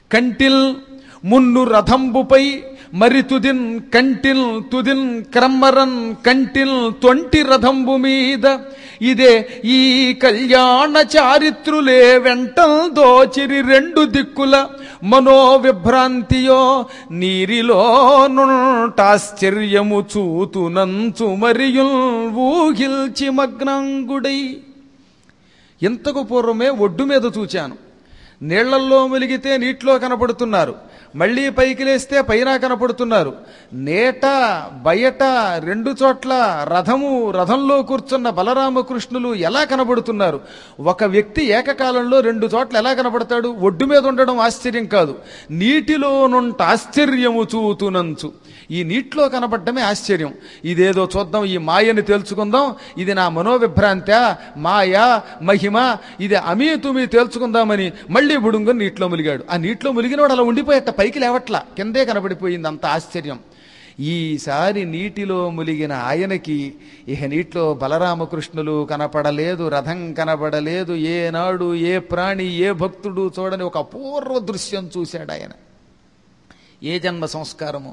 కంటిల్ మున్ను రథంబుపై మరి తుదిన్ కంటిల్ తుదిన్ క్రమ్మరన్ కంటిల్ తొంటి రథంబు మీద ఇదే ఈ కళ్యాణ చారిత్రులే వెంటం దోచిరి రెండు దిక్కుల మనోవిభ్రాంతియో నీరిలో నుంటాశ్చర్యము చూతునంచు మరియు ఊగిల్చి మగ్నాంగుడై ఇంతకు పూర్వమే ఒడ్డు మీద చూచాను నీళ్లల్లో ములిగితే నీటిలో కనపడుతున్నారు మళ్ళీ పైకి లేస్తే పైన కనపడుతున్నారు నేట బయట రెండు చోట్ల రథము రథంలో కూర్చున్న బలరామకృష్ణులు ఎలా కనబడుతున్నారు ఒక వ్యక్తి ఏకకాలంలో రెండు చోట్ల ఎలా కనపడతాడు ఒడ్డు మీద ఉండడం ఆశ్చర్యం కాదు నీటిలో నుంట ఆశ్చర్యము చూతునంచు ఈ నీటిలో కనపడటమే ఆశ్చర్యం ఇదేదో చూద్దాం ఈ మాయని తేల్చుకుందాం ఇది నా మనోవిభ్రాంత మాయ మహిమ ఇది అమీ తుమి తేల్చుకుందామని మళ్ళీ బుడుంగని నీటిలో ములిగాడు ఆ నీటిలో ములిగినవాడు అలా ఉండిపోయేట పైకి లేవట్లా కిందే కనబడిపోయింది అంత ఆశ్చర్యం ఈసారి నీటిలో ములిగిన ఆయనకి ఇహ నీటిలో బలరామకృష్ణులు కనపడలేదు రథం కనపడలేదు ఏనాడు ఏ ప్రాణి ఏ భక్తుడు చూడని ఒక అపూర్వ దృశ్యం చూశాడు ఆయన ఏ జన్మ సంస్కారము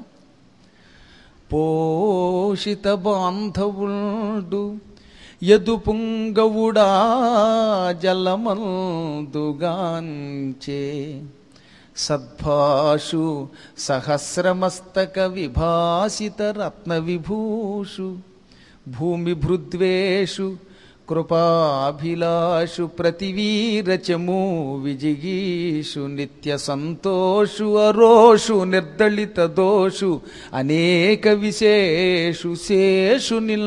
పోషిత బాంధవుడు యదు పుంగవుడా జలమందుగాంచే సద్భాషు సహస్రమస్తక విభాసిత రత్న విభూషు భూమి భృద్వేషు కృపాభిలాషు ప్రతివీరచము విజిగీషు నిత్య సంతోషు అరోషు నిర్దళిత దోషు అనేక విశేషు శేషు నిల్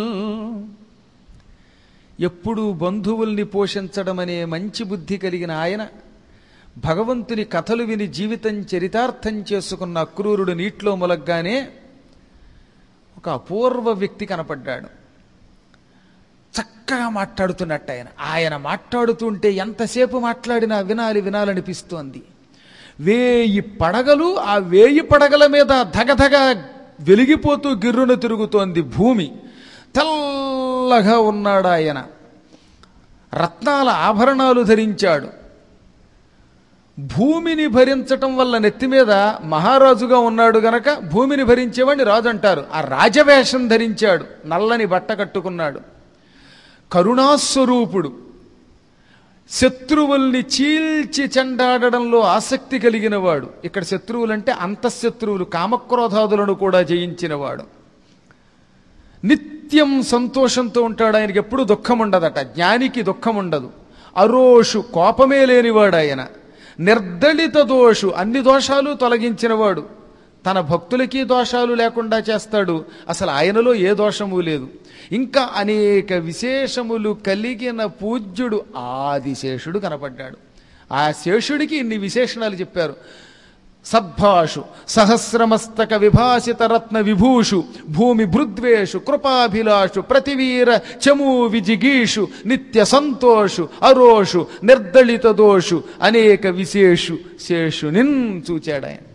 ఎప్పుడూ బంధువుల్ని పోషించడం అనే మంచి బుద్ధి కలిగిన ఆయన భగవంతుని కథలు విని జీవితం చరితార్థం చేసుకున్న అక్రూరుడు నీటిలో మొలగ్గానే ఒక అపూర్వ వ్యక్తి కనపడ్డాడు చక్కగా మాట్లాడుతున్నట్టు ఆయన ఆయన మాట్లాడుతుంటే ఎంతసేపు మాట్లాడినా వినాలి వినాలనిపిస్తోంది వేయి పడగలు ఆ వేయి పడగల మీద ధగధగ వెలిగిపోతూ గిర్రున తిరుగుతోంది భూమి తెల్లగా ఉన్నాడు ఆయన రత్నాల ఆభరణాలు ధరించాడు భూమిని భరించటం వల్ల నెత్తి మీద మహారాజుగా ఉన్నాడు గనక భూమిని భరించేవాడిని రాజు అంటారు ఆ రాజవేషం ధరించాడు నల్లని బట్ట కట్టుకున్నాడు కరుణాస్వరూపుడు శత్రువుల్ని చీల్చి చెండాడడంలో ఆసక్తి కలిగినవాడు ఇక్కడ శత్రువులంటే అంతఃశత్రువులు కామక్రోధాదులను కూడా జయించినవాడు నిత్యం సంతోషంతో ఉంటాడు ఆయనకి ఎప్పుడు దుఃఖం ఉండదట జ్ఞానికి దుఃఖం ఉండదు అరోషు కోపమే లేనివాడు ఆయన నిర్దళిత దోషు అన్ని దోషాలు తొలగించినవాడు తన భక్తులకి దోషాలు లేకుండా చేస్తాడు అసలు ఆయనలో ఏ దోషము లేదు ఇంకా అనేక విశేషములు కలిగిన పూజ్యుడు ఆదిశేషుడు కనపడ్డాడు ఆ శేషుడికి ఇన్ని విశేషణాలు చెప్పారు సద్భాషు సహస్రమస్తక విభాసిత రత్న విభూషు భూమి భృద్వేషు కృపాభిలాషు ప్రతివీర చమూ విజిగీషు నిత్య సంతోషు అరోషు నిర్దళిత దోషు అనేక విశేషు శేషునిన్ చూచాడు ఆయన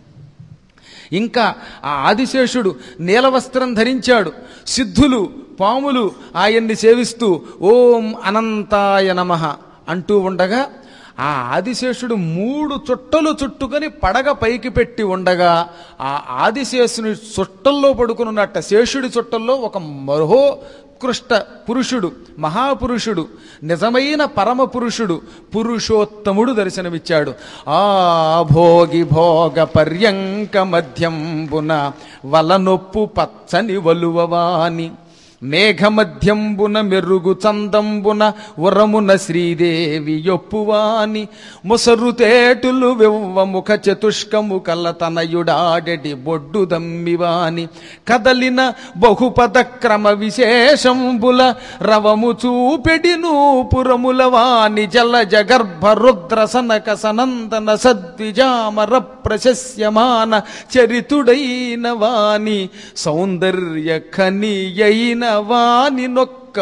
ఇంకా ఆ ఆదిశేషుడు నీలవస్త్రం ధరించాడు సిద్ధులు పాములు ఆయన్ని సేవిస్తూ ఓం అనంతాయ నమః అంటూ ఉండగా ఆ ఆదిశేషుడు మూడు చుట్టలు చుట్టుకొని పడగ పైకి పెట్టి ఉండగా ఆ ఆదిశేషుని చుట్టల్లో పడుకున్నట్ట శేషుడి చుట్టల్లో ఒక మహోత్కృష్ట పురుషుడు మహాపురుషుడు నిజమైన పరమ పురుషుడు పురుషోత్తముడు దర్శనమిచ్చాడు ఆ భోగి భోగ పర్యంక మధ్యంబున వలనొప్పు పచ్చని వలువవాని మేఘమధ్యంబున మెరుగు చందంబున ఉరమున శ్రీదేవి యొప్పువాని ముసరు తేటులు వివ్వ ముఖ చతుష్కము కల తనయుడాడెడి బొడ్డు దమ్మివాని కదలిన బహుపద క్రమ విశేషంబుల రవము చూపెడి నూపురముల వాని జల జగర్భ రుద్ర సనక సనందన సద్విజామర ప్రశస్యమాన చరితుడైన వాని సౌందర్య ఖనియైన వాని నొక్క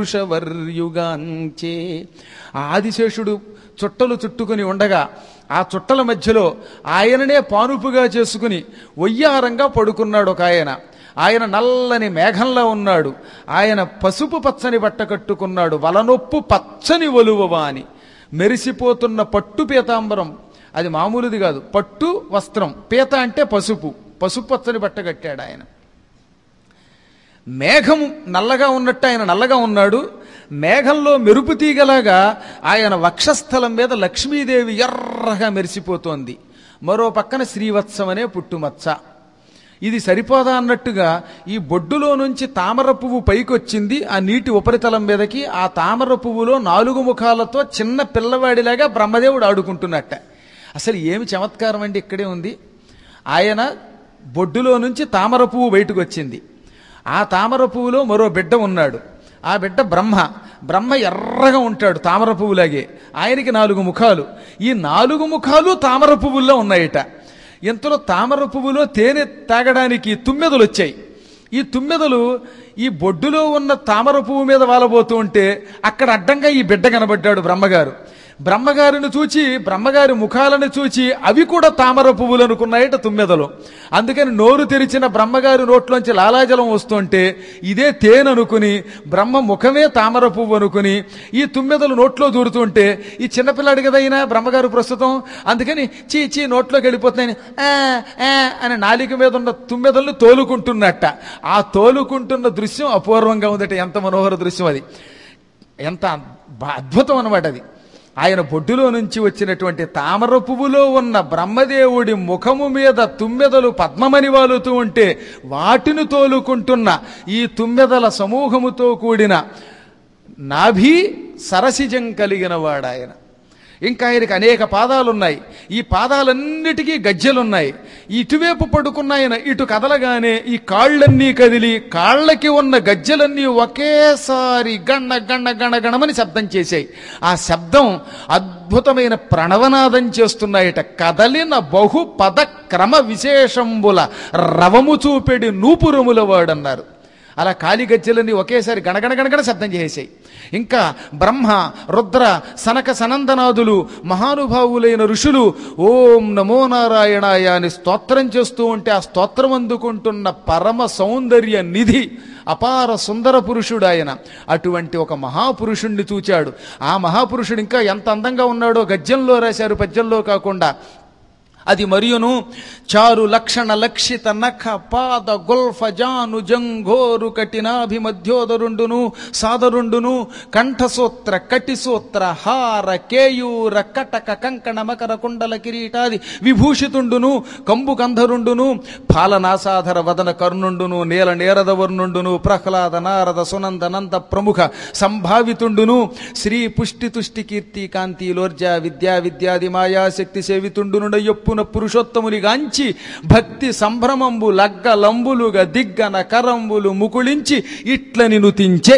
పురుషవర్యుగాంచే ఆ ఆదిశేషుడు చుట్టలు చుట్టుకుని ఉండగా ఆ చుట్టల మధ్యలో ఆయననే పానుపుగా చేసుకుని ఒయ్యారంగా పడుకున్నాడు ఒక ఆయన ఆయన నల్లని మేఘంలో ఉన్నాడు ఆయన పసుపు పచ్చని బట్ట కట్టుకున్నాడు వలనొప్పు పచ్చని ఒలువవా అని మెరిసిపోతున్న పట్టు పీతాంబరం అది మామూలుది కాదు పట్టు వస్త్రం పీత అంటే పసుపు పసుపు పచ్చని బట్ట కట్టాడు ఆయన మేఘం నల్లగా ఉన్నట్టు ఆయన నల్లగా ఉన్నాడు మేఘంలో మెరుపు తీగలాగా ఆయన వక్షస్థలం మీద లక్ష్మీదేవి ఎర్రగా మెరిసిపోతోంది మరో పక్కన శ్రీవత్సం అనే పుట్టుమచ్చ ఇది సరిపోదా అన్నట్టుగా ఈ బొడ్డులో నుంచి తామర పువ్వు పైకొచ్చింది ఆ నీటి ఉపరితలం మీదకి ఆ తామర పువ్వులో నాలుగు ముఖాలతో చిన్న పిల్లవాడిలాగా బ్రహ్మదేవుడు ఆడుకుంటున్నట్ట అసలు ఏమి చమత్కారం అండి ఇక్కడే ఉంది ఆయన బొడ్డులో నుంచి తామర పువ్వు బయటకు వచ్చింది ఆ తామర పువ్వులో మరో బిడ్డ ఉన్నాడు ఆ బిడ్డ బ్రహ్మ బ్రహ్మ ఎర్రగా ఉంటాడు తామర పువ్వులాగే ఆయనకి నాలుగు ముఖాలు ఈ నాలుగు ముఖాలు తామర పువ్వుల్లో ఉన్నాయట ఇంతలో తామర పువ్వులో తేనె తాగడానికి తుమ్మెదలు వచ్చాయి ఈ తుమ్మెదలు ఈ బొడ్డులో ఉన్న తామర పువ్వు మీద వాలబోతూ ఉంటే అక్కడ అడ్డంగా ఈ బిడ్డ కనబడ్డాడు బ్రహ్మగారు బ్రహ్మగారిని చూచి బ్రహ్మగారి ముఖాలను చూచి అవి కూడా తామర పువ్వులు అనుకున్నాయట తుమ్మెదలు అందుకని నోరు తెరిచిన బ్రహ్మగారి నోట్లోంచి లాలాజలం వస్తుంటే ఇదే తేననుకుని బ్రహ్మ ముఖమే తామర పువ్వు అనుకుని ఈ తుమ్మెదలు నోట్లో దూరుతుంటే ఈ చిన్నపిల్లాడి కదా అయినా బ్రహ్మగారు ప్రస్తుతం అందుకని చీ చీ నోట్లోకి వెళ్ళిపోతున్నాయని "ఆ, ఆ" అని నాలిక మీద ఉన్న తుమ్మెదల్ని తోలుకుంటున్నట్ట ఆ తోలుకుంటున్న దృశ్యం అపూర్వంగా ఉందట ఎంత మనోహర దృశ్యం అది ఎంత బా- అద్భుతం అనమాట అది ఆయన బొడ్డులో నుంచి వచ్చినటువంటి తామర పువ్వులో ఉన్న బ్రహ్మదేవుడి ముఖము మీద తుమ్మెదలు పద్మమని వాలుతూ ఉంటే వాటిని తోలుకుంటున్న ఈ తుమ్మెదల సమూహముతో కూడిన నాభి సరసిజం కలిగిన వాడాయన ఇంకా ఆయనకి అనేక పాదాలున్నాయి ఈ పాదాలన్నిటికీ గజ్జెలున్నాయి ఇటువైపు పడుకున్నాయన ఇటు కదలగానే ఈ కాళ్ళన్నీ కదిలి కాళ్ళకి ఉన్న గజ్జెలన్నీ ఒకేసారి గణ గణ గణ గణమని శబ్దం చేశాయి ఆ శబ్దం అద్భుతమైన ప్రణవనాదం చేస్తున్నాయట కదలిన బహు పద క్రమ విశేషంబుల రవము చూపెడి నూపురముల వాడన్నారు అలా కాలి గజ్జలన్నీ ఒకేసారి గణగణ గణగణ శబ్దం చేసేసాయి ఇంకా బ్రహ్మ రుద్ర సనక సనందనాదులు మహానుభావులైన ఋషులు ఓం నమో నారాయణాయ అని స్తోత్రం చేస్తూ ఉంటే ఆ స్తోత్రం అందుకుంటున్న పరమ సౌందర్య నిధి అపార సుందర పురుషుడు ఆయన అటువంటి ఒక మహాపురుషుణ్ణి చూచాడు ఆ మహాపురుషుడు ఇంకా ఎంత అందంగా ఉన్నాడో గద్యంలో రాశారు పద్యంలో కాకుండా అది మరియును చారు లక్షణ లక్షిత నఖ పాద గుల్ఫ జాను జంఘోరు కఠినాభి మధ్యోదరుండును సాదరుండును కంఠసూత్ర కటిసూత్ర హార కేయూర కటక కంకణ మకర కుండల కిరీటాది విభూషితుండును కంబు కంధరుండును ఫాలనాసాధర వదన కర్ణుండును నీల నేరద వర్ణుండును ప్రహ్లాద నారద సునంద నంద ప్రముఖ సంభావితుండును శ్రీ పుష్టి తుష్టి కీర్తి కాంతి లోర్జ విద్యా విద్యాది మాయా శక్తి సేవితుండునుడ ఎప్పున పురుషోత్తమునిగాంచి భక్తి సంభ్రమంబు లగ్గ లంబులుగా దిగ్గన కరంబులు ముకుళించి ఇట్లని నుతించే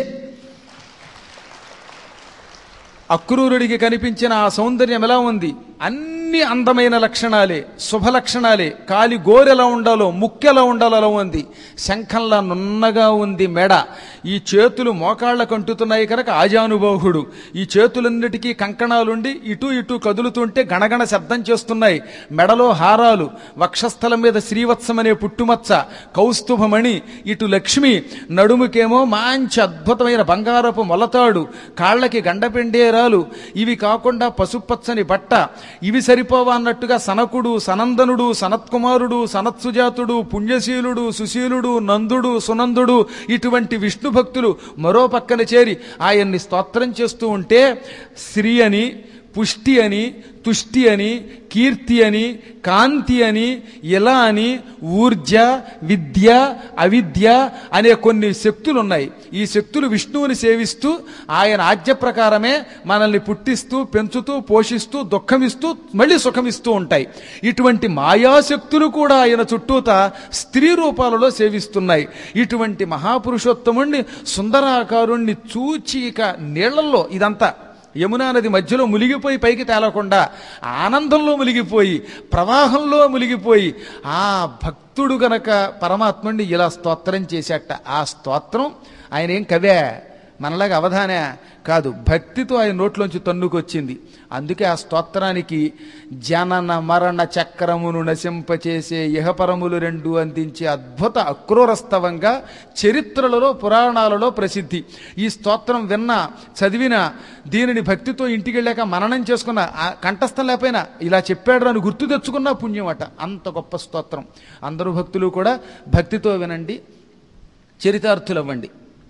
అక్రూరుడికి కనిపించిన ఆ సౌందర్యం ఎలా ఉంది అన్ని అందమైన లక్షణాలే శుభ లక్షణాలే కాలి గోరెలా ఉండాలో ముక్కెలా ఉండాలో అలా ఉంది శంఖంలా నున్నగా ఉంది మెడ ఈ చేతులు మోకాళ్ళకు అంటుతున్నాయి కనుక ఆజానుబాహుడు ఈ చేతులన్నిటికీ కంకణాలుండి ఇటు ఇటు కదులుతుంటే గణగణ శబ్దం చేస్తున్నాయి మెడలో హారాలు వక్షస్థలం మీద శ్రీవత్సం అనే పుట్టుమచ్చ కౌస్తుభమణి ఇటు లక్ష్మి నడుముకేమో మంచి అద్భుతమైన బంగారపు మొలతాడు కాళ్ళకి గండపెండేరాలు ఇవి కాకుండా పసుపచ్చని బట్ట ఇవి సరిపోవా అన్నట్టుగా సనకుడు సనందనుడు సనత్కుమారుడు సనత్సుజాతుడు పుణ్యశీలుడు సుశీలుడు నందుడు సునందుడు ఇటువంటి విష్ణు భక్తులు మరో పక్కన చేరి ఆయన్ని స్తోత్రం చేస్తూ ఉంటే శ్రీ అని పుష్టి అని తుష్టి అని కీర్తి అని కాంతి అని ఇలా అని ఊర్జ విద్య అవిద్య అనే కొన్ని శక్తులు ఉన్నాయి ఈ శక్తులు విష్ణువుని సేవిస్తూ ఆయన ఆజ్ఞ ప్రకారమే మనల్ని పుట్టిస్తూ పెంచుతూ పోషిస్తూ దుఃఖమిస్తూ మళ్ళీ సుఖమిస్తూ ఉంటాయి ఇటువంటి మాయాశక్తులు కూడా ఆయన చుట్టూత స్త్రీ రూపాలలో సేవిస్తున్నాయి ఇటువంటి మహాపురుషోత్తముణ్ణి సుందరాకారుణ్ణి చూచి ఇక నీళ్లలో ఇదంతా యమునా నది మధ్యలో మునిగిపోయి పైకి తేలకుండా ఆనందంలో మునిగిపోయి ప్రవాహంలో మునిగిపోయి ఆ భక్తుడు గనక పరమాత్ముడిని ఇలా స్తోత్రం చేశాట ఆ స్తోత్రం ఆయన ఏం కవే మనలాగా అవధానే కాదు భక్తితో ఆయన నోట్లోంచి తన్నుకొచ్చింది అందుకే ఆ స్తోత్రానికి జనన మరణ చక్రమును నశింపచేసే ఇహపరములు రెండు అందించే అద్భుత అక్రూరస్తవంగా చరిత్రలలో పురాణాలలో ప్రసిద్ధి ఈ స్తోత్రం విన్నా చదివిన దీనిని భక్తితో ఇంటికి వెళ్ళాక మననం చేసుకున్న ఆ కంఠస్థం లేకపోయినా ఇలా చెప్పాడు అని గుర్తు తెచ్చుకున్న పుణ్యం అట అంత గొప్ప స్తోత్రం అందరూ భక్తులు కూడా భక్తితో వినండి చరితార్థులవ్వండి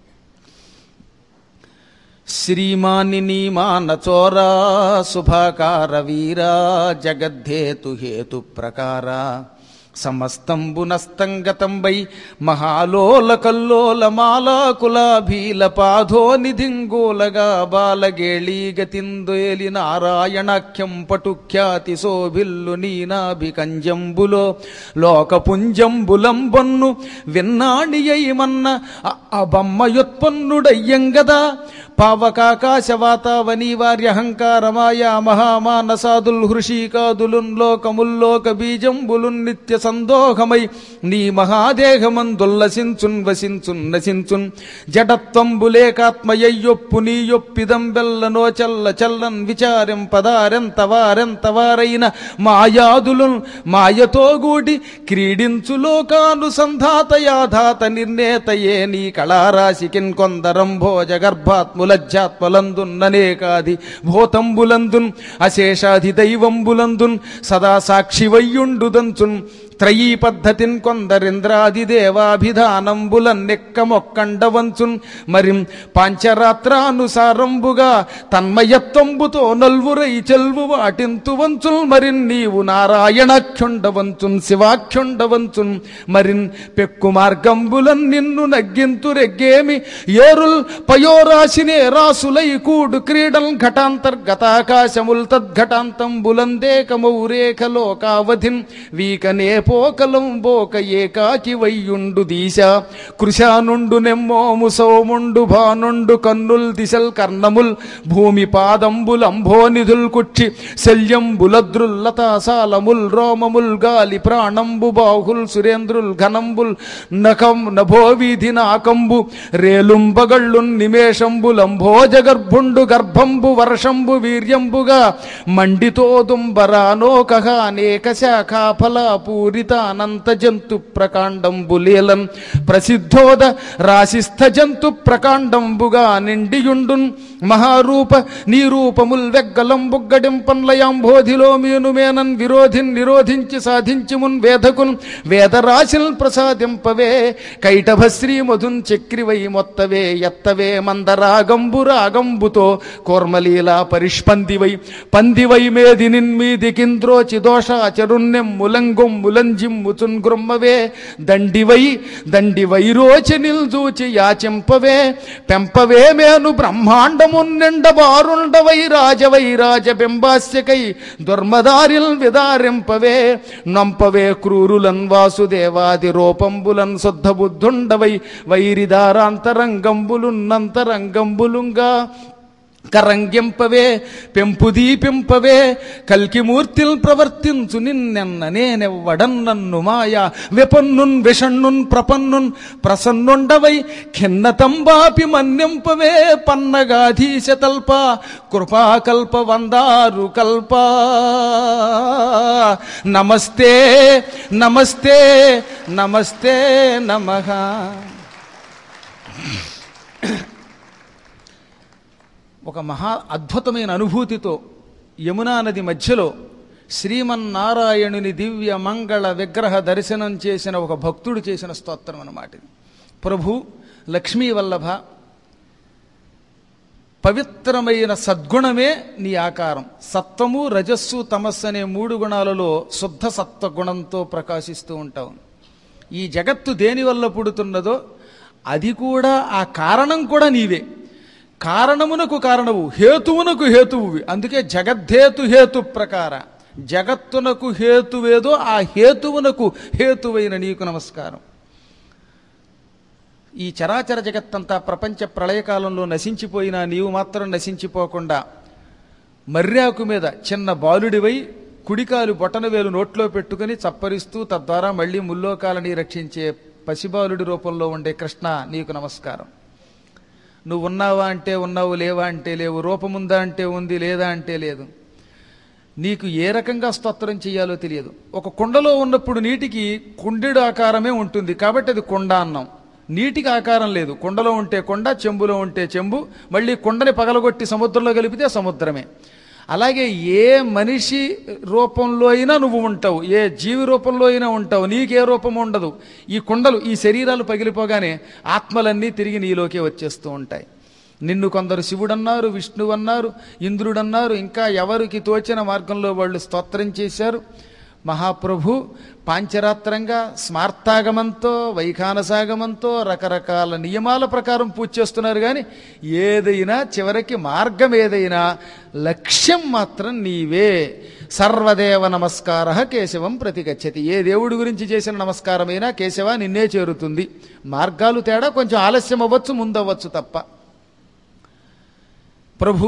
శ్రీమాని నీమానచోరా శుభాకార వీరా జగద్ధేతు హేతు ప్రకార సమస్తంబునస్తంగతంబై మహాలోల కల్లోల మాలాకులాభీల పాధో నిధింగోలగా బాలగేళీ గతిందేలి నారాయణాఖ్యం పటుఖ్యాతి శోభిల్లు నీనాభికంజంబులో లోకపుంజంబులంబొన్ను విన్నాణియైమన్న అబమ్మయుత్పన్నుడయ్యంగదా పావకాకాశవాతావని వారి అహంకారమాయా మహామానసాదుల్ హృషీకాదులున్ లోకముల్లోక బీజంబులున్ నిత్య సందోహమై నీ మహాదేహమందుల్లసించున్ వసించున్ నసించున్ జడత్వంబులేకాత్మయ్యొప్పు నీయొప్పిదం బెల్లనో చల్ల చల్లన్ విచారం పదారెంత వారెంత వారైన మాయాదులున్ మాయతో గూడి క్రీడించు లోకానుసంధాతయాధాత నిర్ణేతయే నీ కళారాశికిన్ కొందరం భోజ గర్భాత్ములజ్జాత్మలందున్ననేకాది భూతంబులందున్ అశేషాధి దైవంబులందున్ సదా సాక్షి వయ్యుండుదంచున్ త్రయీ పద్ధతిన్ కొందరింద్రాది దేవాభిధానంబులన్నెక్కమొక్కండవంచున్ మరిం పాంచరాత్రానుసారంబుగా తన్మయత్వంబుతో నల్వురై చెల్వు వాటింతు వంచున్ మరిన్ నీవు నారాయణాఖ్యుండవంచున్ శివాఖ్యుండవంచున్ మరిన్ పెక్కు మార్గంబులన్ నిన్ను నగ్గింతు రెగ్గేమి ఏరుల్ పయోరాశినే రాసులై కూడు క్రీడల్ ఘటాంతర్గతాకాశముల్ తద్ఘటాంతంబులందేకమౌరేఖలోకావధిన్ వీకనే పోకలం బోక ఏకాకి వయ్యుండు దీశ కృశానుండు నెమ్మోము సోముండు భానుండు కన్నుల్ దిశల్ కర్ణముల్ భూమి పాదంబులంభోనిధుల్ కుక్షి శల్యంబులద్రుల్లతాసాలముల్ రోమముల్ గాలి ప్రాణంబు బాహుల్ సురేంద్రుల్ ఘనంబుల్ నఖం నభోవీధి నాకంబు రేలుంబగళ్ళున్ నిమేషంబులంభోజగర్భుండు గర్భంబు వర్షంబు వీర్యంబుగా మండితోదుంబరానోకహ అనేక శాఖా ఫలాపూరితానంత జంతు ప్రకాండంబులేలన్ ప్రసిద్ధోద రాశిస్థ జంతు ప్రకాండంబుగా నిండియుండున్ మహారూప నీ రూపముల్ వెగ్గలంబుగ్గడింపన్లయాంబోధిలో మీను మేనన్ విరోధిన్ నిరోధించి సాధించి మున్ వేదకున్ వేదరాశిల్ ప్రసాదింపవే కైటభశ్రీ మధున్ చక్రివై మొత్తవే ఎత్తవే మందరాగంబు రాగంబుతో కోర్మలీలా పరిష్పందివై పందివై మేది నిన్మీది కింద్రోచి దోషాచరుణ్యం ములంగొం ములంజిమ్ముచున్ గ్రుమ్మవే దండివై దండివై రోచి నిల్దూచి యాచింపవే పెంపవే మేను బ్రహ్మాండమున్ నిండబారుండవై రాజవై రాజబింబాస్యకై దుర్మదారిల్ విదారింపవే నొంపవే క్రూరులన్ వాసుదేవాది రూపంబులన్ శుద్ధ బుద్ధుండవై వైరిదారాంతరంగంబులున్నంతరంగంబులుంగా కరంగింపవే పెంపుదీపింపవే కల్కిమూర్తిల్ ప్రవర్తించు నిన్నెన్న నేనెవ్వడన్ నన్ను మాయా విపన్నున్ విషణ్ణున్ ప్రపన్నున్ ప్రసన్నుండవై ఖిన్నతంబాపి మన్యంపవే పన్నగాధీశ తల్ప కృపాకల్ప వందారు కల్ప నమస్తే నమస్తే నమస్తే నమః ఒక మహా అద్భుతమైన అనుభూతితో యమునా నది మధ్యలో శ్రీమన్నారాయణుని దివ్య మంగళ విగ్రహ దర్శనం చేసిన ఒక భక్తుడు చేసిన స్తోత్రం అన్నమాట ఇది. ప్రభు లక్ష్మీ వల్లభ పవిత్రమైన సద్గుణమే నీ ఆకారం సత్వము రజస్సు తమస్సు అనే మూడు గుణాలలో శుద్ధ సత్వ గుణంతో ప్రకాశిస్తూ ఉంటావు ఈ జగత్తు దేని వల్ల పుడుతున్నదో అది కూడా ఆ కారణం కూడా నీవే కారణమునకు కారణము హేతువునకు హేతువువి అందుకే జగద్ధేతు హేతు ప్రకార జగత్తునకు హేతువేదో ఆ హేతువునకు హేతువైన నీకు నమస్కారం ఈ చరాచర జగత్తంతా ప్రపంచ ప్రళయకాలంలో నశించిపోయినా నీవు మాత్రం నశించిపోకుండా మర్యాకు మీద చిన్న బాలుడివై కుడికాలు బొటనవేలు నోట్లో పెట్టుకుని చప్పరిస్తూ తద్వారా మళ్ళీ ముల్లోకాలని రక్షించే పసిబాలుడి రూపంలో ఉండే కృష్ణ నీకు నమస్కారం నువ్వు ఉన్నావా అంటే ఉన్నావు లేవా అంటే లేవు రూపముందా అంటే ఉంది లేదా అంటే లేదు నీకు ఏ రకంగా స్తోత్రం చేయాలో తెలియదు ఒక కుండలో ఉన్నప్పుడు నీటికి కుండెడు ఆకారమే ఉంటుంది కాబట్టి అది కుండ అన్నాం నీటికి ఆకారం లేదు కుండలో ఉంటే కొండ చెంబులో ఉంటే చెంబు మళ్ళీ కుండని పగలగొట్టి సముద్రంలో కలిపితే సముద్రమే అలాగే ఏ మనిషి రూపంలో అయినా నువ్వు ఉంటావు ఏ జీవి రూపంలో అయినా ఉంటావు నీకే రూపం ఉండదు ఈ కుండలు ఈ శరీరాలు పగిలిపోగానే ఆత్మలన్నీ తిరిగి నీలోకే వచ్చేస్తూ ఉంటాయి నిన్ను కొందరు శివుడన్నారు విష్ణువన్నారు ఇంద్రుడన్నారు ఇంకా ఎవరికి తోచిన మార్గంలో వాళ్ళు స్తోత్రం చేశారు మహాప్రభు పాంచరాత్రంగా స్మార్తాగమంతో వైఖానసాగమంతో రకరకాల నియమాల ప్రకారం పూజ చేస్తున్నారు కానీ ఏదైనా చివరికి మార్గం ఏదైనా లక్ష్యం మాత్రం నీవే సర్వదేవ నమస్కార కేశవం ప్రతిగచ్చతి ఏ దేవుడి గురించి చేసిన నమస్కారమైనా కేశవ నిన్నే చేరుతుంది మార్గాలు తేడా కొంచెం ఆలస్యం అవ్వచ్చు ముందవ్వచ్చు తప్ప ప్రభు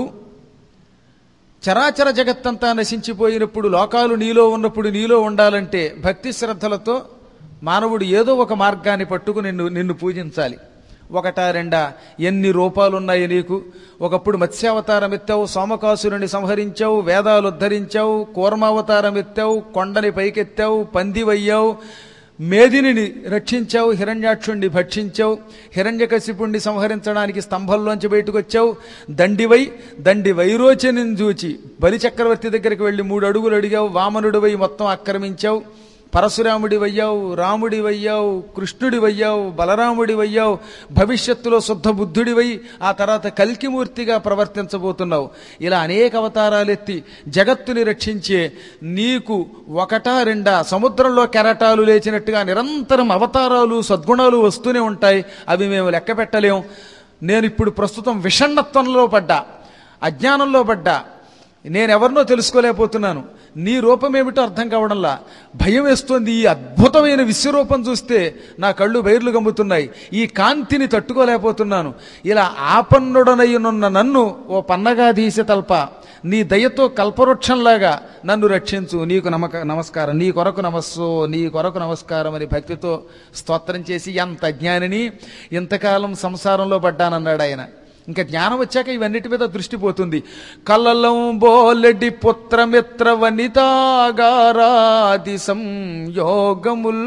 చరాచర జగత్తంతా నశించిపోయినప్పుడు లోకాలు నీలో ఉన్నప్పుడు నీలో ఉండాలంటే భక్తి శ్రద్ధలతో మానవుడు ఏదో ఒక మార్గాన్ని పట్టుకుని నిన్ను నిన్ను పూజించాలి ఒకటా రెండా ఎన్ని రూపాలున్నాయి నీకు ఒకప్పుడు మత్స్యావతారం ఎత్తావు సోమకాసురుని సంహరించావు వేదాలు ఉద్ధరించావు కూర్మావతారం ఎత్తావు కొండని పైకెత్తావు పందివయ్యావు మేదిని రక్షించావు హిరణ్యాక్షుణ్ణి భక్షించావు హిరణ్యకశిపుణ్ణి సంహరించడానికి స్తంభంలోంచి బయటకు వచ్చావు దండివై దండి వైరోచని చూచి బలిచక్రవర్తి దగ్గరికి వెళ్ళి మూడు అడుగులు అడిగావు వామనుడివై మొత్తం ఆక్రమించావు పరశురాముడి వయ్యావు రాముడి వయ్యావు కృష్ణుడి వయ్యావు బలరాముడి వయ్యావు భవిష్యత్తులో శుద్ధ బుద్ధుడివై ఆ తర్వాత కల్కిమూర్తిగా ప్రవర్తించబోతున్నావు ఇలా అనేక అవతారాలెత్తి జగత్తుని రక్షించే నీకు ఒకటా రెండా సముద్రంలో కెరటాలు లేచినట్టుగా నిరంతరం అవతారాలు సద్గుణాలు వస్తూనే ఉంటాయి అవి మేము లెక్క పెట్టలేం నేను ఇప్పుడు ప్రస్తుతం విషణత్వంలో పడ్డా అజ్ఞానంలో పడ్డా నేనెవరినో తెలుసుకోలేకపోతున్నాను నీ రూపం ఏమిటో అర్థం కావడంలా భయం వేస్తోంది ఈ అద్భుతమైన విశ్వరూపం చూస్తే నా కళ్ళు బైర్లు గమ్ముతున్నాయి ఈ కాంతిని తట్టుకోలేకపోతున్నాను ఇలా ఆపన్నుడనయ్యనున్న నన్ను ఓ పన్నగా తీసే తల్ప నీ దయతో కల్పవృక్షంలాగా నన్ను రక్షించు నీకు నమక నమస్కారం నీ కొరకు నమస్సు నీ కొరకు నమస్కారం అని భక్తితో స్తోత్రం చేసి ఎంత జ్ఞానిని ఇంతకాలం సంసారంలో పడ్డానన్నాడు ఆయన ఇంకా జ్ఞానం వచ్చాక ఇవన్నిటి మీద దృష్టి పోతుంది కలలం బోలెడి పుత్రమిత్ర వనితాగారాది సంయోగముల్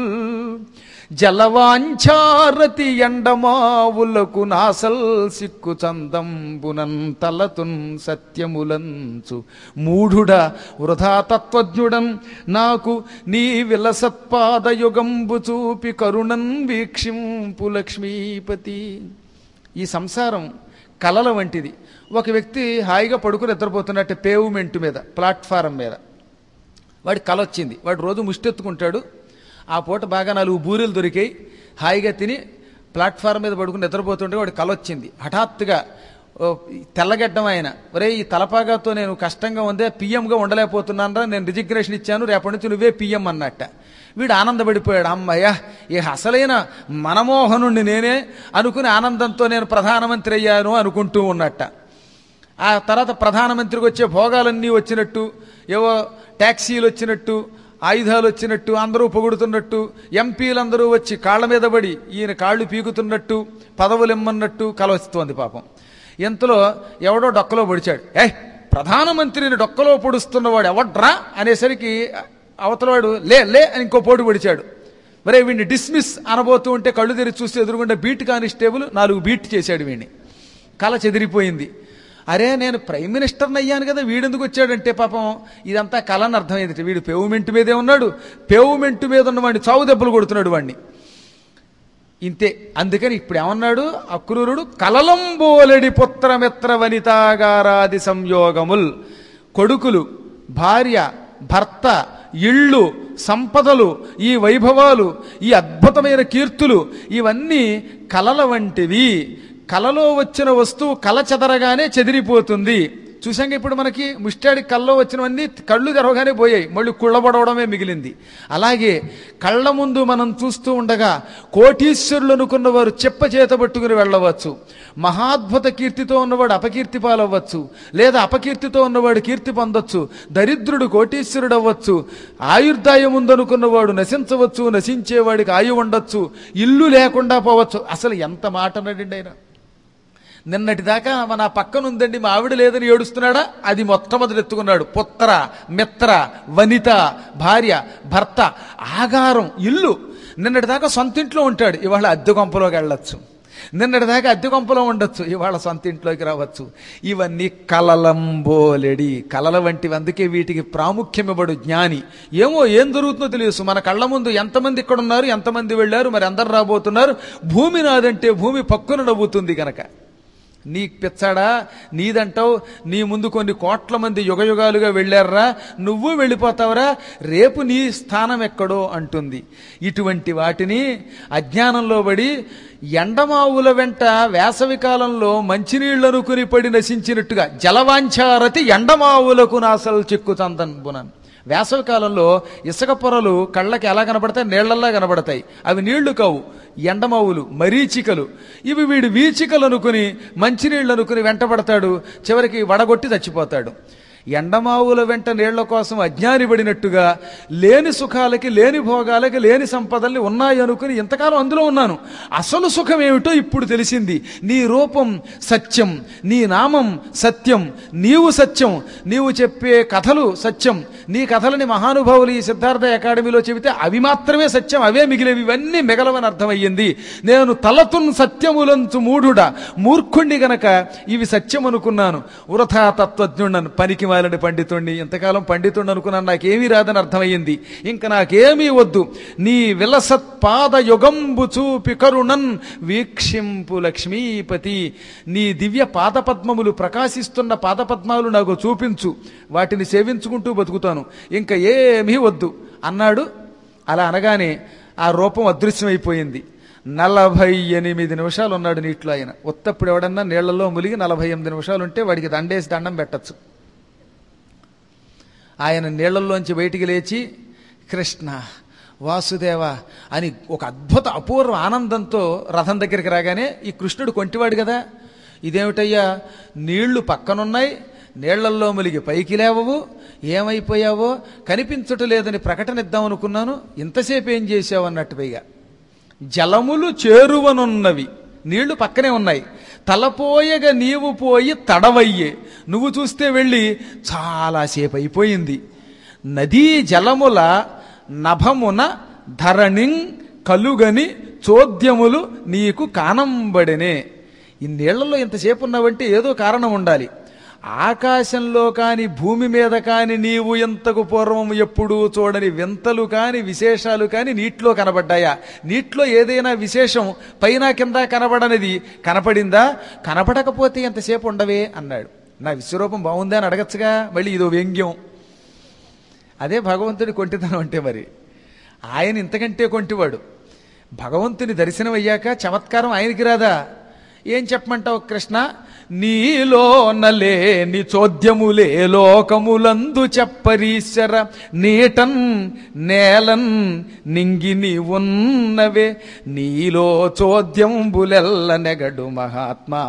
జలవాంఛారతి ఎండమావులకు నాసల్ సిక్కు చందంబునం తలతున్ సత్యములంచు మూఢుడ వృధా తత్వజ్ఞుడం నాకు నీ విలసత్పాదయుగంబు చూపి కరుణం వీక్షింపు లక్ష్మీపతి ఈ సంసారం కలల వంటిది ఒక వ్యక్తి హాయిగా పడుకుని నిద్రపోతున్నట్టు పేవ్మెంట్ మీద ప్లాట్ఫారం మీద వాడి కల వచ్చింది వాడు రోజు ముష్టెత్తుకుంటాడు ఆ పూట బాగా నాలుగు బూరెలు దొరికాయి హాయిగా తిని ప్లాట్ఫారం మీద పడుకుని నిద్రపోతుంటే వాడి కల వచ్చింది హఠాత్తుగా ఓ, తెల్లగడ్డం ఆయన ఒరే ఈ తలపాగాతో నేను కష్టంగా ఉందే పిఎంగా ఉండలేకపోతున్నానరా నేను రిజిగ్నేషన్ ఇచ్చాను రేపటి నుంచి నువ్వే పిఎం అన్నట్ట వీడు ఆనందపడిపోయాడు అమ్మయ్య ఈ అసలైన మనమోహనుణ్ణి నేనే అనుకుని ఆనందంతో నేను ప్రధానమంత్రి అయ్యాను అనుకుంటూ ఉన్నట్ట ఆ తర్వాత ప్రధానమంత్రికి వచ్చే భోగాలన్నీ వచ్చినట్టు ఏవో ట్యాక్సీలు వచ్చినట్టు ఆయుధాలు వచ్చినట్టు అందరూ పొగుడుతున్నట్టు ఎంపీలందరూ వచ్చి కాళ్ళ మీద పడి ఈయన కాళ్ళు పీకుతున్నట్టు పదవులు ఇమ్మన్నట్టు కల వస్తోంది పాపం ఇంతలో ఎవడో డొక్కలో పొడిచాడు ఏ ప్రధానమంత్రిని డొక్కలో పొడుస్తున్నవాడు ఎవడ్రా అనేసరికి అవతలవాడు లే లే అని ఇంకో పోటు పొడిచాడు మరే వీడిని డిస్మిస్ అనబోతూ ఉంటే కళ్ళు తెరిచి చూస్తే ఎదురుగుండా బీట్ కానిస్టేబుల్ నాలుగు బీట్ చేశాడు వీడిని కళ చెదిరిపోయింది అరే నేను ప్రైమ్ మినిస్టర్ని అయ్యాను కదా వీడెందుకు వచ్చాడంటే పాపం ఇదంతా కళని అర్థమైంది వీడు పేవుమెంట్ మీదే ఉన్నాడు పేవుమెంట్ మీద ఉన్నవాడిని చావు దెబ్బలు కొడుతున్నాడు వాడిని ఇంతే అందుకని ఇప్పుడు ఏమన్నాడు అక్రూరుడు కలలంబోలెడి పుత్రమిత్ర వనితాగారాది సంయోగముల్ కొడుకులు భార్య భర్త ఇళ్ళు సంపదలు ఈ వైభవాలు ఈ అద్భుతమైన కీర్తులు ఇవన్నీ కలల వంటివి కలలో వచ్చిన వస్తువు కల చెదరగానే చెదిరిపోతుంది చూసాక ఇప్పుడు మనకి ముష్టాడి కల్లో వచ్చినవన్నీ కళ్ళు తెరవగానే పోయాయి మళ్ళీ కుళ్ళబడవడమే మిగిలింది అలాగే కళ్ళ ముందు మనం చూస్తూ ఉండగా కోటీశ్వరులు అనుకున్న వారు చెప్ప చేత పట్టుకుని వెళ్ళవచ్చు మహాద్భుత కీర్తితో ఉన్నవాడు అపకీర్తి పాలవ్వచ్చు లేదా అపకీర్తితో ఉన్నవాడు కీర్తి పొందొచ్చు దరిద్రుడు కోటీశ్వరుడు అవ్వచ్చు ఆయుర్దాయం ఉందనుకున్నవాడు నశించవచ్చు నశించేవాడికి ఆయు ఉండొచ్చు ఇల్లు లేకుండా పోవచ్చు అసలు ఎంత మాట అన్నాడండి ఆయన నిన్నటిదాకా మన పక్కనుందండి మా ఆవిడ లేదని ఏడుస్తున్నాడా అది మొట్టమొదటి ఎత్తుకున్నాడు పుత్ర మిత్ర వనిత భార్య భర్త ఆగారం ఇల్లు నిన్నటిదాకా సొంత ఇంట్లో ఉంటాడు ఇవాళ అద్దె కొంపలోకి వెళ్ళొచ్చు నిన్నటిదాకా అద్దె కొంపలో ఉండొచ్చు ఇవాళ సొంత ఇంట్లోకి రావచ్చు ఇవన్నీ కలలంబోలెడి కలల వంటివి అందుకే వీటికి ప్రాముఖ్యం ఇవ్వడు జ్ఞాని ఏమో ఏం జరుగుతుందో తెలియదు మన కళ్ళ ముందు ఎంతమంది ఇక్కడ ఉన్నారు ఎంతమంది వెళ్ళారు మరి అందరు రాబోతున్నారు భూమి నాదంటే భూమి పక్కున నవ్వుతుంది గనక నీ పిచ్చాడా నీదంటావు నీ ముందు కొన్ని కోట్ల మంది యుగయుగాలుగా వెళ్ళారా నువ్వు వెళ్ళిపోతావురా రేపు నీ స్థానం ఎక్కడో అంటుంది ఇటువంటి వాటిని అజ్ఞానంలో పడి ఎండమావుల వెంట వేసవి కాలంలో మంచినీళ్లనుకుని పడి నశించినట్టుగా జలవాంఛారతి ఎండమావులకు నాసలు చిక్కుతందన్ బునన్ వేసవి కాలంలో ఇసుక పొరలు కళ్ళకి ఎలా కనబడతాయి నీళ్లల్లా కనబడతాయి అవి నీళ్లు కావు ఎండమావులు మరీచికలు ఇవి వీడు వీచికలు అనుకుని మంచినీళ్ళు అనుకుని వెంటబడతాడు చివరికి వడగొట్టి చచ్చిపోతాడు ఎండమావుల వెంట నీళ్ల కోసం అజ్ఞాని పడినట్టుగా లేని సుఖాలకి లేని భోగాలకి లేని సంపదల్ని ఉన్నాయి అనుకుని ఇంతకాలం అందులో ఉన్నాను అసలు సుఖం ఏమిటో ఇప్పుడు తెలిసింది నీ రూపం సత్యం నీ నామం సత్యం నీవు సత్యం నీవు చెప్పే కథలు సత్యం నీ కథలని మహానుభావులు ఈ సిద్ధార్థ అకాడమీలో చెబితే అవి మాత్రమే సత్యం అవే మిగిలేవి ఇవన్నీ మిగలవని అర్థమయ్యింది నేను తలతున్ సత్యములంచు మూఢుడా మూర్ఖుణ్ణి గనక ఇవి సత్యం అనుకున్నాను వృథా తత్వజ్ఞుడను పనికి మాలని పండితుణ్ణి ఇంతకాలం పండితుణ్ణి అనుకున్నాను నాకేమీ రాదని అర్థమయ్యింది ఇంకా నాకేమీ వద్దు నీ విలసత్ పాద యుగంబు చూపి కరుణన్ వీక్షింపు లక్ష్మీపతి నీ దివ్య పాదపద్మములు ప్రకాశిస్తున్న పాదపద్మాలు నాకు చూపించు వాటిని సేవించుకుంటూ బతుకుతాను ఇంకా ఏమీ వద్దు అన్నాడు అలా అనగానే ఆ రూపం అదృశ్యమైపోయింది నలభై ఎనిమిది నిమిషాలు ఉన్నాడు నీటిలో ఆయన ఉత్తప్పుడు ఎవడన్నా నీళ్లలో ములిగి నలభై ఎనిమిది నిమిషాలు ఉంటే వాడికి దండేసి దండం పెట్టచ్చు ఆయన నీళ్లల్లోంచి బయటికి లేచి కృష్ణ వాసుదేవ అని ఒక అద్భుత అపూర్వ ఆనందంతో రథం దగ్గరికి రాగానే ఈ కృష్ణుడు కొంటివాడు కదా ఇదేమిటయ్యా నీళ్లు పక్కనున్నాయి నీళ్లల్లో ములిగి పైకి లేవవు ఏమైపోయావో కనిపించటం లేదని ప్రకటన ఇద్దాం అనుకున్నాను ఇంతసేపు ఏం చేసావు అన్నట్టు పైగా జలములు చేరువనున్నవి నీళ్లు పక్కనే ఉన్నాయి తలపోయగా నీవు పోయి తడవయ్యే నువ్వు చూస్తే వెళ్ళి చాలాసేపు అయిపోయింది నదీ జలముల నభమున ధరణిం కలుగని చోద్యములు నీకు కానంబడినే ఈ నీళ్లలో ఇంతసేపు ఉన్నావంటే ఏదో కారణం ఉండాలి ఆకాశంలో కాని భూమి మీద కాని నీవు ఎంతకు పూర్వం ఎప్పుడూ చూడని వింతలు కాని విశేషాలు కాని నీటిలో కనబడ్డాయా నీటిలో ఏదైనా విశేషం పైన కింద కనబడనిది కనపడిందా కనపడకపోతే ఎంతసేపు ఉండవే అన్నాడు నా విశ్వరూపం బాగుందా అని అడగచ్చుగా మళ్ళీ ఇదో వ్యంగ్యం అదే భగవంతుడి కొంటితనం అంటే మరి ఆయన ఇంతకంటే కొంటివాడు భగవంతుని దర్శనం అయ్యాక చమత్కారం ఆయనకి రాదా ఏం చెప్పమంటావు కృష్ణ నీలో నలేని చోద్యములే లోకములందు చెప్పరీశ్వర నీటన్ నేలన్ నింగిని ఉన్నవే నీలో చోద్యంబులెల్ల నెగడు మహాత్మా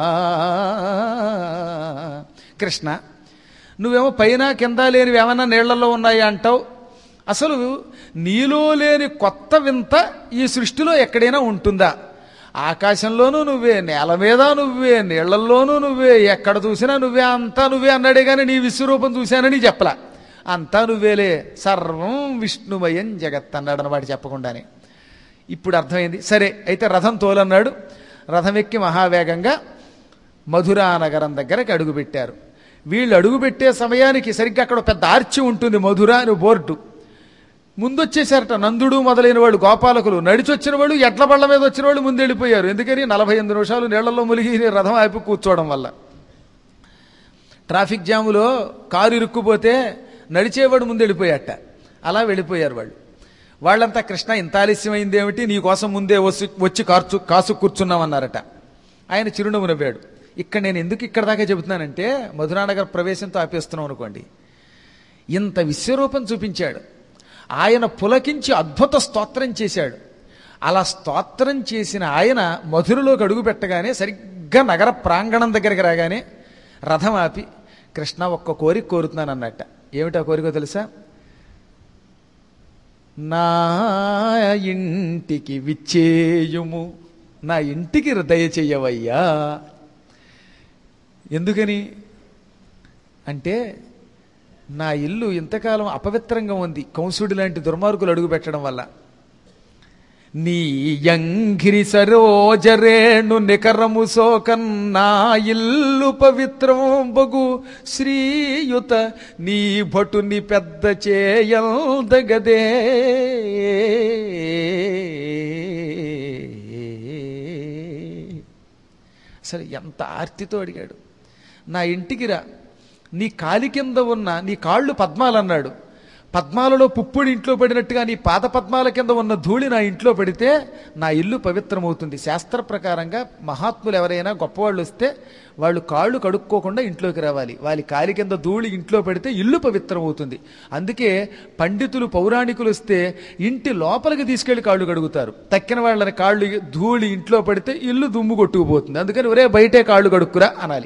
కృష్ణ నువ్వేమో పైన కింద లేనివి ఏమన్నా నీళ్లలో ఉన్నాయా అంటావు అసలు నీలో లేని కొత్త వింత ఈ సృష్టిలో ఎక్కడైనా ఉంటుందా ఆకాశంలోనూ నువ్వే నేల మీద నువ్వే నీళ్లల్లోనూ నువ్వే ఎక్కడ చూసినా నువ్వే అంతా నువ్వే అన్నాడే కానీ నీ విశ్వరూపం చూశానని చెప్పలా అంతా నువ్వేలే సర్వం విష్ణుమయం జగత్ అన్నాడు అన్నమాట చెప్పకుండానే ఇప్పుడు అర్థమైంది సరే అయితే రథం తోలన్నాడు రథం ఎక్కి మహావేగంగా మధురా నగరం దగ్గరకు అడుగుపెట్టారు వీళ్ళు అడుగుపెట్టే సమయానికి సరిగ్గా అక్కడ పెద్ద ఆర్చి ఉంటుంది మధుర అని బోర్డు ముందొచ్చేసారట నందుడు మొదలైన వాళ్ళు గోపాలకులు నడిచొచ్చిన వాళ్ళు ఎడ్ల బళ్ళ మీద వచ్చిన వాళ్ళు ముందు వెళ్ళిపోయారు ఎందుకని నలభై ఎనిమిది నిమిషాలు నీళ్లలో మునిగి రథం ఆపి కూర్చోవడం వల్ల ట్రాఫిక్ జాములో కారు ఇరుక్కుపోతే నడిచేవాడు ముందు వెళ్ళిపోయాట అలా వెళ్ళిపోయారు వాళ్ళు వాళ్ళంతా కృష్ణ ఇంత ఆలస్యమైంది ఏమిటి నీ కోసం ముందే వచ్చి వచ్చి కార్చు కాసు కూర్చున్నామన్నారట ఆయన చిరునవ్వు నవ్వాడు ఇక్కడ నేను ఎందుకు ఇక్కడ దాకా చెబుతున్నానంటే మధురానగర్ ప్రవేశంతో ఆపేస్తున్నాం అనుకోండి ఇంత విశ్వరూపం చూపించాడు ఆయన పులకించి అద్భుత స్తోత్రం చేశాడు అలా స్తోత్రం చేసిన ఆయన మధురలోకి అడుగు పెట్టగానే సరిగ్గా నగర ప్రాంగణం దగ్గరికి రాగానే రథం ఆపి కృష్ణ ఒక్క కోరిక కోరుతున్నాను అన్నట్ట ఏమిటా కోరికో తెలుసా నా ఇంటికి విచ్చేయుము నా ఇంటికి దయచెయ్యవయ్యా ఎందుకని అంటే నా ఇల్లు ఇంతకాలం అపవిత్రంగా ఉంది కంసుడి లాంటి దుర్మార్గులు అడుగు పెట్టడం వల్ల నీ యంగిరి సరోజరేణు నికరము సోకన్నా ఇల్లు పవిత్రం బగు శ్రీయుత నీ భటుని పెద్ద చేయదగదే అసలు ఎంత ఆర్తితో అడిగాడు నా ఇంటికి రా నీ కాలి కింద ఉన్న నీ కాళ్ళు పద్మాలు అన్నాడు పద్మాలలో పుప్పుడి ఇంట్లో పడినట్టుగా నీ పాద పద్మాల కింద ఉన్న ధూళి నా ఇంట్లో పడితే నా ఇల్లు పవిత్రమవుతుంది శాస్త్ర ప్రకారంగా మహాత్ములు ఎవరైనా గొప్పవాళ్ళు వస్తే వాళ్ళు కాళ్ళు కడుక్కోకుండా ఇంట్లోకి రావాలి వాళ్ళ కాలి కింద ధూళి ఇంట్లో పడితే ఇల్లు పవిత్రమవుతుంది అందుకే పండితులు పౌరాణికులు వస్తే ఇంటి లోపలికి తీసుకెళ్లి కాళ్ళు కడుగుతారు తక్కిన వాళ్ళని కాళ్ళు ధూళి ఇంట్లో పడితే ఇల్లు దుమ్ము కొట్టుకుపోతుంది అందుకని ఒరే బయటే కాళ్ళు కడుక్కురా అనాలి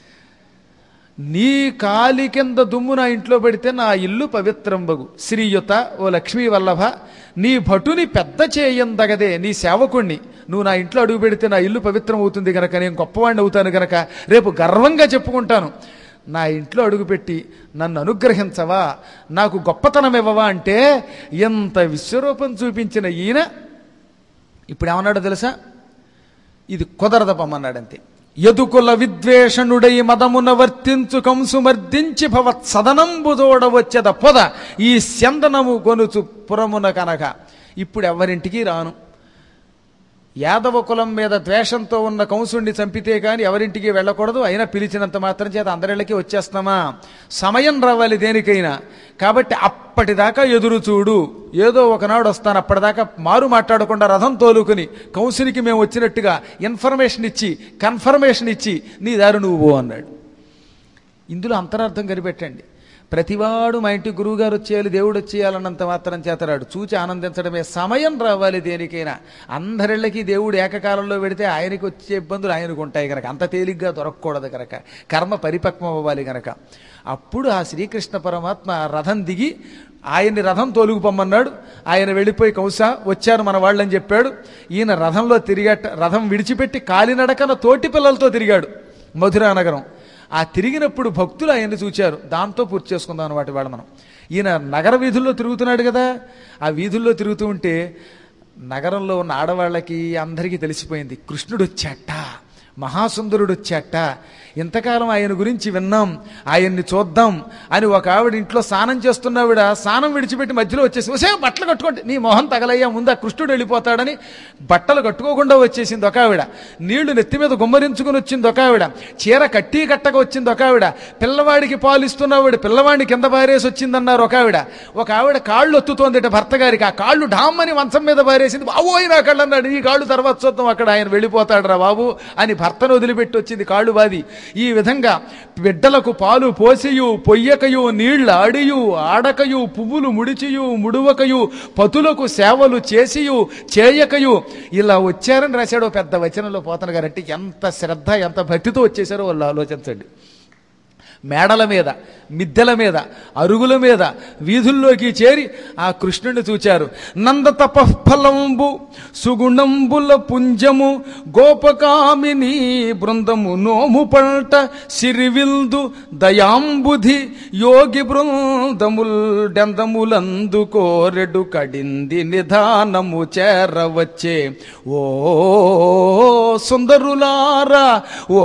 నీ కాలి కింద దుమ్ము నా ఇంట్లో పెడితే నా ఇల్లు పవిత్రంబగు శ్రీయుత ఓ లక్ష్మీ వల్లభ నీ భటుని పెద్ద చేయందగదే నీ సేవకుణ్ణి నువ్వు నా ఇంట్లో అడుగు పెడితే నా ఇల్లు పవిత్రం అవుతుంది గనక నేను గొప్పవాడిని అవుతాను గనక రేపు గర్వంగా చెప్పుకుంటాను నా ఇంట్లో అడుగుపెట్టి నన్ను అనుగ్రహించవా నాకు గొప్పతనం ఇవ్వవా అంటే ఎంత విశ్వరూపం చూపించిన ఈయన ఇప్పుడు ఏమన్నాడో తెలుసా ఇది కుదరదపమన్నాడంతే యదుకుల విద్వేషణుడై మదమున వర్తించు కంసు మర్దించి భవత్ సదనంబు వచ్చేద పొద ఈ స్యందనము కొనుచు పురమున కనక ఇప్పుడు ఎవరింటికి రాను యాదవ కులం మీద ద్వేషంతో ఉన్న కంసుణ్ణి చంపితే కాని ఎవరింటికి వెళ్ళకూడదు అయినా పిలిచినంత మాత్రం చేత అందరిళ్ళకి వచ్చేస్తామా సమయం రావాలి దేనికైనా కాబట్టి అప్పటిదాకా ఎదురు చూడు ఏదో ఒకనాడు వస్తాను అప్పటిదాకా మారు మాట్లాడకుండా రథం తోలుకుని కంసునికి మేము వచ్చినట్టుగా ఇన్ఫర్మేషన్ ఇచ్చి కన్ఫర్మేషన్ ఇచ్చి నీ దారి నువ్వు పో అన్నాడు ఇందులో అంతరార్థం కనిపెట్టండి ప్రతివాడు మా ఇంటి గురువుగారు వచ్చేయాలి దేవుడు వచ్చేయాలన్నంత మాత్రం చేతరాడు చూచి ఆనందించడమే సమయం రావాలి దేనికైనా అందరిళ్ళకి దేవుడు ఏకకాలంలో పెడితే ఆయనకి వచ్చే ఇబ్బందులు ఆయనకు ఉంటాయి కనుక అంత తేలిగ్గా దొరకకూడదు కనుక కర్మ పరిపక్వం అవ్వాలి కనుక అప్పుడు ఆ శ్రీకృష్ణ పరమాత్మ రథం దిగి ఆయన్ని రథం తోలుకుపోమన్నాడు ఆయన వెళ్ళిపోయి కౌస వచ్చారు మన వాళ్ళని చెప్పాడు ఈయన రథంలో తిరిగట రథం విడిచిపెట్టి కాలినడకన తోటి పిల్లలతో తిరిగాడు మధురా నగరం ఆ తిరిగినప్పుడు భక్తులు ఆయన్ని చూచారు దాంతో పూర్తి చేసుకుందాం అనమాట ఇవాళ మనం ఈయన నగర వీధుల్లో తిరుగుతున్నాడు కదా ఆ వీధుల్లో తిరుగుతూ ఉంటే నగరంలో ఉన్న ఆడవాళ్ళకి అందరికీ తెలిసిపోయింది కృష్ణుడు వచ్చాట మహాసుందరుడు వచ్చాట ఇంతకాలం ఆయన గురించి విన్నాం ఆయన్ని చూద్దాం అని ఒక ఆవిడ ఇంట్లో స్నానం చేస్తున్నావిడ స్నానం విడిచిపెట్టి మధ్యలో వచ్చేసి వసే బట్టలు కట్టుకోండి నీ మొహం తగలయ్యా ముందు ఆ కృష్ణుడు వెళ్ళిపోతాడని బట్టలు కట్టుకోకుండా వచ్చేసింది ఒక ఆవిడ నీళ్లు నెత్తి మీద గుమ్మరించుకుని వచ్చింది ఒక ఆవిడ చీర కట్టి కట్టక వచ్చింది ఒక ఆవిడ పిల్లవాడికి పాలు ఇస్తున్నవాడు పిల్లవాడిని కింద బారేసి వచ్చిందన్నారు ఒక ఆవిడ ఒక ఆవిడ కాళ్ళు ఒత్తుతోందిట భర్త గారికి ఆ కాళ్ళు ఢామ్మని మంచం మీద బారేసింది బాబోయ్ నా కళ్ళు అన్నాడు ఈ కాళ్ళు తర్వాత చూద్దాం అక్కడ ఆయన వెళ్ళిపోతాడు రా బాబు అని భర్తను వదిలిపెట్టి వచ్చింది కాళ్ళు బాది ఈ విధంగా బిడ్డలకు పాలు పోసియు పొయ్యకయు నీళ్లు ఆడియు ఆడకయు పువ్వులు ముడిచియు ముడువకయు పతులకు సేవలు చేసియు చేయకయు ఇలా వచ్చారని రాశాడు ఓ పెద్ద వచనంలో పోతన గారంటే ఎంత శ్రద్ధ ఎంత భక్తితో వచ్చేసారో వాళ్ళు ఆలోచించండి మేడల మీద మిద్దెల మీద అరుగుల మీద వీధుల్లోకి చేరి ఆ కృష్ణుని చూచారు నంద తపఫలంబు సుగుణంబుల పుంజము గోపకామిని బృందము నోము పంట సిరివిల్దు దయాంబుధి యోగి బృందముల్ డెందములందు కోరెడు కడింది నిధానము చేరవచ్చే ఓ సుందరులారా ఓ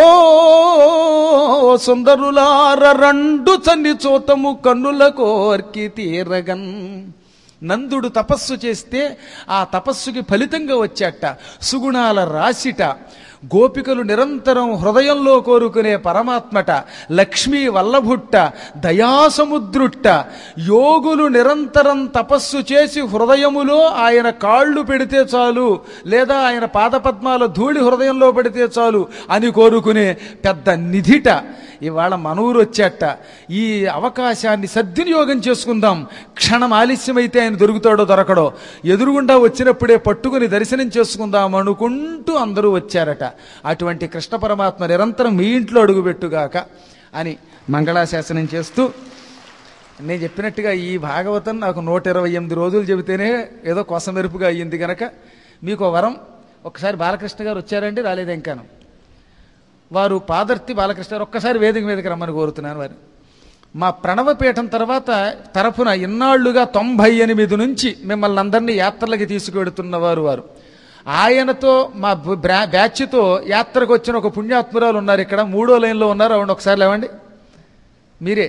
సుందరులార రెండు చన్ని చోతము కన్నుల కోర్కి తీరగన్ నందుడు తపస్సు చేస్తే ఆ తపస్సుకి ఫలితంగా వచ్చాట సుగుణాల రాశిట గోపికలు నిరంతరం హృదయంలో కోరుకునే పరమాత్మట లక్ష్మీ వల్లభుట్ట దయాసముద్రుట్ట యోగులు నిరంతరం తపస్సు చేసి హృదయములో ఆయన కాళ్ళు పెడితే చాలు లేదా ఆయన పాదపద్మాల ధూళి హృదయంలో పెడితే చాలు అని కోరుకునే పెద్ద నిధిట ఇవాళ మనూరు వచ్చాట ఈ అవకాశాన్ని సద్వినియోగం చేసుకుందాం క్షణం ఆలస్యమైతే ఆయన దొరుకుతాడో దొరకడో ఎదురుగుండా వచ్చినప్పుడే పట్టుకుని దర్శనం చేసుకుందాం అనుకుంటూ అందరూ వచ్చారట అటువంటి కృష్ణ పరమాత్మ నిరంతరం మీ ఇంట్లో అడుగుపెట్టుగాక అని మంగళాశాసనం చేస్తూ నేను చెప్పినట్టుగా ఈ భాగవతం నాకు నూట ఇరవై ఎనిమిది రోజులు చెబితేనే ఏదో కొసమెరుపుగా అయ్యింది కనుక మీకు వరం ఒకసారి బాలకృష్ణ గారు వచ్చారండి రాలేదు ఇంకాను వారు పాదర్తి బాలకృష్ణ గారు ఒక్కసారి వేదిక మీదకి రమ్మని కోరుతున్నాను వారు మా ప్రణవపీఠం తర్వాత తరఫున ఇన్నాళ్లుగా తొంభై ఎనిమిది నుంచి మిమ్మల్ని అందరినీ యాత్రలకి తీసుకువెడుతున్న వారు వారు ఆయనతో మా బ్రా- బ్యాచ్తో యాత్రకు వచ్చిన ఒక పుణ్యాత్మురాలు ఉన్నారు ఇక్కడ మూడో లైన్లో ఉన్నారు అవును ఒకసారి లేవండి మీరే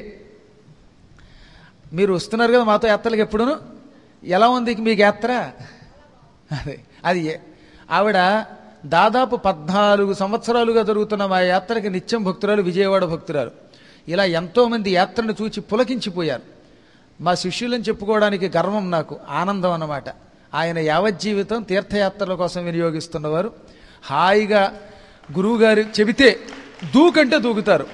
మీరు వస్తున్నారు కదా మాతో యాత్రలకు ఎప్పుడును ఎలా ఉంది మీకు యాత్ర అదే అది ఏ- ఆవిడ దాదాపు పద్నాలుగు సంవత్సరాలుగా జరుగుతున్న మా యాత్రకి నిత్యం భక్తురాలు విజయవాడ భక్తురాలు ఇలా ఎంతోమంది యాత్రను చూచి పులకించిపోయారు మా శిష్యులను చెప్పుకోవడానికి గర్వం నాకు ఆనందం అన్నమాట ఆయన యావజ్జీవితం తీర్థయాత్రల కోసం వినియోగిస్తున్నవారు హాయిగా గురువుగారు చెబితే దూకంటే దూకుతారు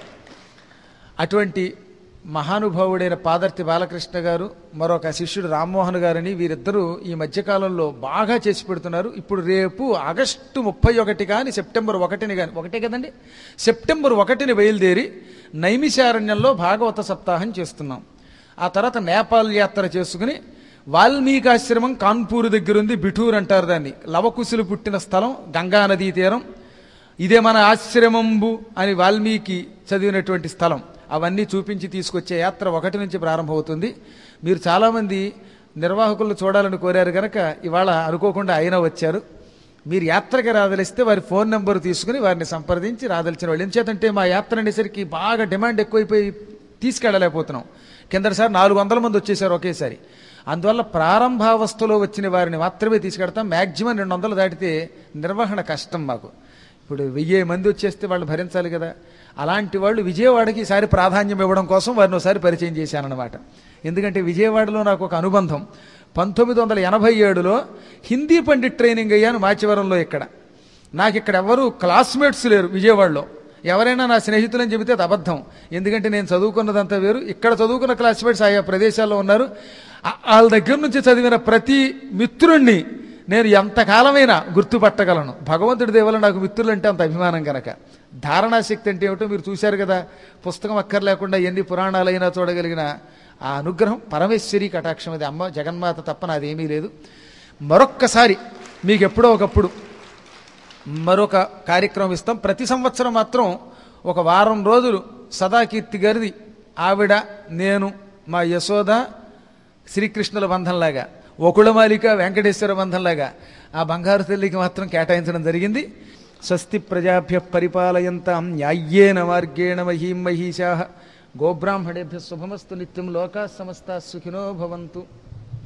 అటువంటి మహానుభావుడైన పాదర్తి బాలకృష్ణ గారు మరొక శిష్యుడు రామ్మోహన్ గారని వీరిద్దరూ ఈ మధ్యకాలంలో బాగా చేసి పెడుతున్నారు ఇప్పుడు రేపు ఆగస్టు ముప్పై ఒకటి కానీ సెప్టెంబర్ ఒకటిని కానీ ఒకటే కదండి సెప్టెంబర్ ఒకటిని బయలుదేరి నైమిషారణ్యంలో భాగవత సప్తాహం చేస్తున్నాం ఆ తర్వాత నేపాల్ యాత్ర చేసుకుని వాల్మీకి ఆశ్రమం కాన్పూర్ దగ్గర ఉంది బిఠూర్ అంటారు దాన్ని లవకుశులు పుట్టిన స్థలం గంగా నదీ తీరం ఇదే మన ఆశ్రమంబు అని వాల్మీకి చదివినటువంటి స్థలం అవన్నీ చూపించి తీసుకొచ్చే యాత్ర ఒకటి నుంచి ప్రారంభమవుతుంది మీరు చాలామంది నిర్వాహకులను చూడాలని కోరారు కనుక ఇవాళ అనుకోకుండా ఆయన వచ్చారు మీరు యాత్రకి రాదలిస్తే వారి ఫోన్ నెంబర్ తీసుకుని వారిని సంప్రదించి రాదలిచిన వాళ్ళు ఎంచేతంటే మా యాత్ర అనేసరికి బాగా డిమాండ్ ఎక్కువైపోయి తీసుకెళ్ళలేకపోతున్నాం కిందటిసారి నాలుగు వందల మంది వచ్చేసారు ఒకేసారి అందువల్ల ప్రారంభావస్థలో వచ్చిన వారిని మాత్రమే తీసుకెడతాం మ్యాక్సిమం రెండు వందలు దాటితే నిర్వహణ కష్టం మాకు ఇప్పుడు వెయ్యి మంది వచ్చేస్తే వాళ్ళు భరించాలి కదా అలాంటి వాళ్ళు విజయవాడకి ఈసారి ప్రాధాన్యం ఇవ్వడం కోసం వారిని ఒకసారి పరిచయం చేశానన్నమాట ఎందుకంటే విజయవాడలో నాకు ఒక అనుబంధం పంతొమ్మిది వందల ఎనభై ఏడులో హిందీ పండిట్ ట్రైనింగ్ అయ్యాను మాచివరంలో ఇక్కడ నాకు ఇక్కడ ఎవరు క్లాస్మేట్స్ లేరు విజయవాడలో ఎవరైనా నా స్నేహితులని చెబితే అది అబద్ధం ఎందుకంటే నేను చదువుకున్నదంతా వేరు ఇక్కడ చదువుకున్న క్లాస్మేట్స్ ఆయా ప్రదేశాల్లో ఉన్నారు ఆ- వాళ్ళ దగ్గర నుంచి చదివిన ప్రతి మిత్రుణ్ణి నేను ఎంతకాలమైనా గుర్తుపట్టగలను భగవంతుడి దేవుల నాకు మిత్రులు అంటే అంత అభిమానం కనుక ధారణాశక్తి అంటే ఏమిటో మీరు చూశారు కదా పుస్తకం అక్కర్లేకుండా ఎన్ని పురాణాలైనా చూడగలిగిన ఆ అనుగ్రహం పరమేశ్వరి కటాక్షం అది అమ్మ జగన్మాత తప్ప నాదేమీ లేదు మరొక్కసారి మీకు ఎప్పుడో ఒకప్పుడు మరొక కార్యక్రమం ఇస్తాం ప్రతి సంవత్సరం మాత్రం ఒక వారం రోజులు సదాకీర్తి గారిది ఆవిడ నేను మా యశోద శ్రీకృష్ణుల బంధంలాగా ఒకళమాలిక వెంకటేశ్వర బంధంలాగా ఆ బంగారు తల్లికి మాత్రం కేటాయించడం జరిగింది స్వస్తి ప్రజాభ్య పరిపాలయంతాం న్యాయ్యేన మార్గేణ మహీం మహీషా గోబ్రాహ్మణేభ్య శుభమస్తు నిత్యం లోకా సమస్త సుఖినో భవంతు